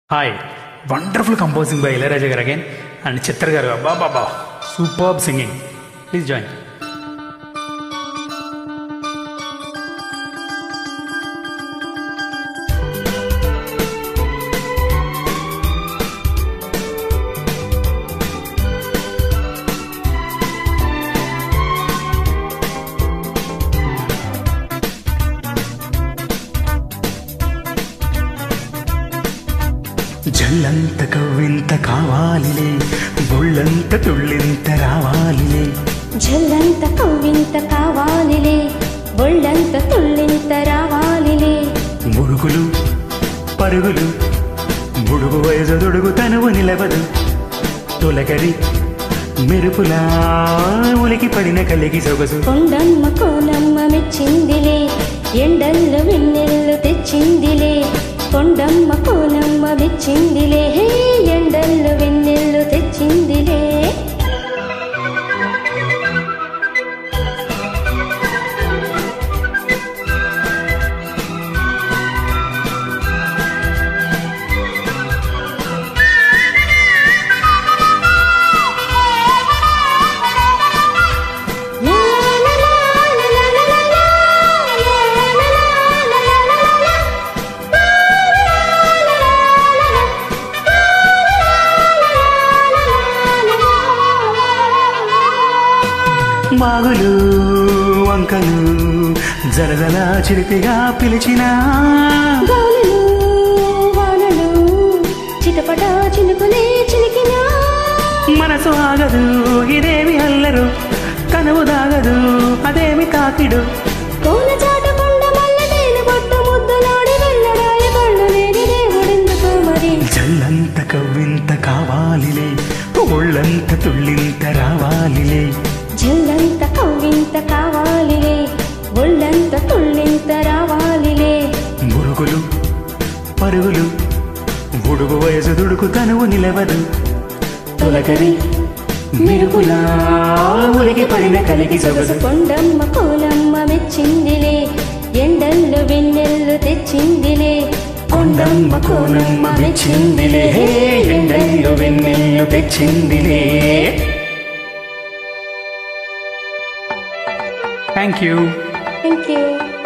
Hi wonderful composing by Ilaiyaraaja garu again and Chithra garu అబ్బా బాబా super singing please join జల్లంత కవ్వింత కావాలిలే బుళ్ళంత తుళ్ళింత రావాలిలే జల్లంత కవ్వింత కావాలిలే ఒళ్ళంత తుళ్ళింత రావాలిలే మురుగులు పరుగులు బుడుగు వయసు దుడుగు తనువు నిలవదు తొలగరి మెరుపులా ఉలికి పడిన కలిగి సొగసు కొండమ్మ కోనమ్మ మెచ్చిందిలే ఎండల్లో వెన్నెల్లు తెచ్చిందిలే కొండమ్మ కోనమ్మ మెచ్చిందిలే హే ఎండల్లో వెన్నెల్లు తెచ్చిందిలే లా లా లా లా లా లా లా లా, లా లా లా లా లా లా లా. మాగులు వంకలు జలజల చిలిపిగా పిలిచినా గాలులు, వానలు, చిటపట చినుకులే చిలికినా మనసు ఆగదు ఇదేమి అల్లరు కనువు దాగదు అదేమి తాకిడు కోన చాట కొండ మల్ల తేనె పట్టు ముద్దులాడి వెళ్ళడాయ కళ్ళు లేని దేవుడెందుకు మరి జల్లంత కవ్వింత కావాలిలే ఒళ్ళంత తుళ్ళింత రావాలిలే జల్లంత కవ్వింత కావాలిలే ఒళ్ళంత తుళ్ళింత రావాలిలే మురుగులు పరుగులు ఉడుగు వయసు దుడుకు తనువు నిలవదు తొలకరి మెరుగులా ఉలికి పడిన కలిగి సొగసు కొండమ్మ కోనమ్మ మెచ్చిందిలే ఎండల్లో వెన్నెల్లు తెచ్చిందిలే కొండమ్మ కోనమ్మ మెచ్చిందిలే ఎండల్లో వెన్నెల్లు తెచ్చిందిలే థ్యాంక్ యూ థ్యాంక్ యూ